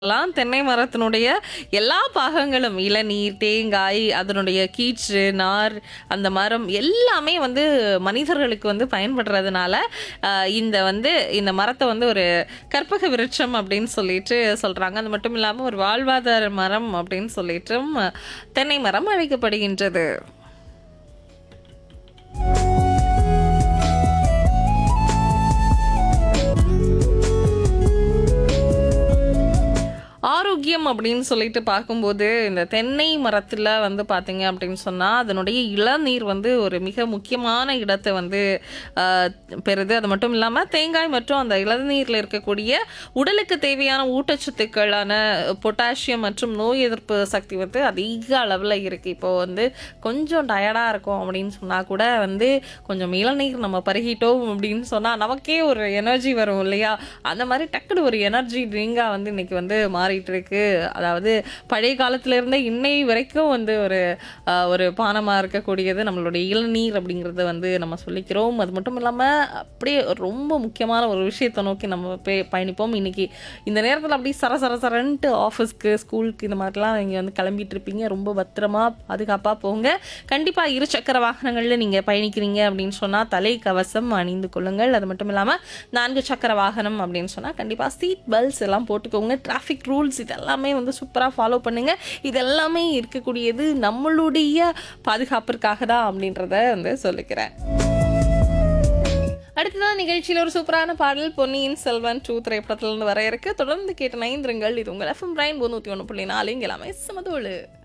சொல்லலாம். தென்னை மரத்தினுடைய எல்லா பாகங்களும் இளநீர், தேங்காய், அதனுடைய கீற்று, நார், அந்த மரம் எல்லாமே வந்து மனிதர்களுக்கு வந்து பயன்படுறதுனால, அ இந்த வந்து இந்த மரத்த வந்து ஒரு கற்பக விருட்சம் அப்படின்னு சொல்லிட்டு சொல்றாங்க. அது மட்டும் இல்லாம ஒரு வாழ்வாதார மரம் அப்படின்னு சொல்லிட்டும் தென்னை மரம் அழைக்கப்படுகின்றது. ஆரோக்கியம் அப்படின்னு சொல்லிட்டு பார்க்கும்போது, இந்த தென்னை மரத்தில வந்து பார்த்தீங்க அப்படின்னு சொன்னா, அதனுடைய இளநீர் வந்து ஒரு மிக முக்கியமான இடத்த வந்து அ பெறுது. அது மட்டும் இல்லாம தேங்காய் மற்றும் அந்த இளநீர்ல இருக்கக்கூடிய உடலுக்கு தேவையான ஊட்டச்சத்துக்களான பொட்டாசியம் மற்றும் நோய் எதிர்ப்பு சக்தி வந்து அதிக அளவுல இருக்கு. இப்போ வந்து கொஞ்சம் டயர்டா இருக்கோம் அப்படின்னு சொன்னா கூட வந்து கொஞ்சம் இளநீர் நம்ம பருகிட்டோம் அப்படின்னு சொன்னா, நமக்கே ஒரு எனர்ஜி வரும் இல்லையா? அந்த மாரி டக்குனு ஒரு எனர்ஜி ட்ரிங்கா வந்து இன்னைக்கு வந்து மாறிட்டு இருக்கு. அதாவது பழைய காலத்துல இருந்தே இன்னை வரைக்கும் வந்து ஒரு அ ஒரு பானமா இருக்கக்கூடியது நம்மளுடைய இளநீர் அப்படிங்கிறத வந்து நம்ம சொல்லிக்கிறோம். அது மட்டும் இல்லாம அப்படியே ரொம்ப முக்கியமான ஒரு விஷயத்த நோக்கி நம்ம பே பயணிப்போம். இன்னைக்கு இந்த நேரத்தில அப்படியே சர சர சரன்ட்டு ஆஃபீஸ்க்கு, ஸ்கூலுக்கு இந்த மாதிரிலாம் நீங்க வந்து கிளம்பிட்டு இருப்பீங்க. ரொம்ப பத்திரமா, பாதுகாப்பா போங்க. கண்டிப்பா இருசக்கர வாகனங்கள்ல நீங்க பயணிக்கிறீங்க அப்படின்னு சொன்னா, தலைக்கவசம் அணிந்து கொள்ளுங்கள். அது மட்டும் இல்லாம 4 சக்கர வாகனம் அப்படின்னு சொன்னா, கண்டிப்பா சீட் பெல்ட்ஸ் எல்லாம் போட்டுக்கோங்க. டிராஃபிக் ரூல்ஸ் இதெல்லாமே வந்து சூப்பரா ஃபாலோ பண்ணுங்க. இது எல்லாமே இருக்கக்கூடியது நம்மளுடைய பாதுகாப்பிற்காக தான் அப்படின்றத வந்து சொல்லிக்கிறேன். அடுத்ததா நிகழ்ச்சியில ஒரு சூப்பரான பாடல் பொன்னியின் செல்வன் 2 திரைப்படத்திலிருந்து வர இருக்கு. தொடர்ந்து கேட்டு இணைந்திருங்கள். இது உங்கள் எஃப்எம் பிரைன் 91.4 இங்க எல்லாமே சமதோளு.